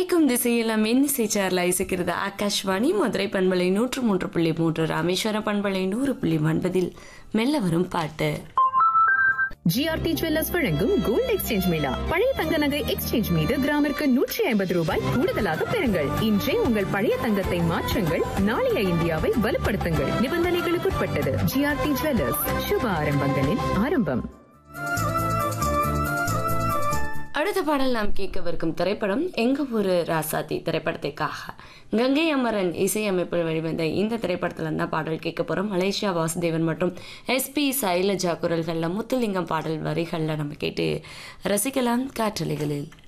கேட்கும் திசையெல்லாம் இன்னிசை சார்ல இசைக்கிறது ஆகாஷ்வாணி மதுரை பண்பலை நூற்று மூன்று புள்ளி மூன்று ராமேஸ்வரம் பண்பலை நூறு புள்ளி ஒன்பதில் மெல்ல வரும் பாட்டு ஜிஆர்டி ஜுவல்லர்ஸ் வழங்கும் கோல்ட் எக்ஸ்சேஞ்ச் மேளா பழைய தங்க நகை எக்ஸ்சேஞ்ச் மீது கிராமிற்கு நூற்றி ஐம்பது ரூபாய் கூடுதலாக பெறுங்கள் இன்றே உங்கள் பழைய தங்கத்தை மாற்றுங்கள் நாளைய இந்தியாவை வலுப்படுத்துங்கள் நிபந்தனைகளுக்குட்பட்டது ஜிஆர்டி ஜுவல்லர்ஸ் சுப ஆரம்பங்களின் ஆரம்பம் அடுத்த பாடல் நாம் கேட்கவிருக்கும் திரைப்படம் எங்க ஊரு ராசாத்தி திரைப்படத்திற்காக கங்கை அமரன் இசையமைப்பில் வெளிவந்த இந்த திரைப்படத்துல தான் பாடல் கேட்க போறோம் மலேசியா வாசுதேவன் மற்றும் எஸ்பி சைலஜா குரல்கள்ல முத்துலிங்கம் பாடல் வரிகள்ல நம்ம கேட்டு ரசிக்கலாம் காற்றலைகளில்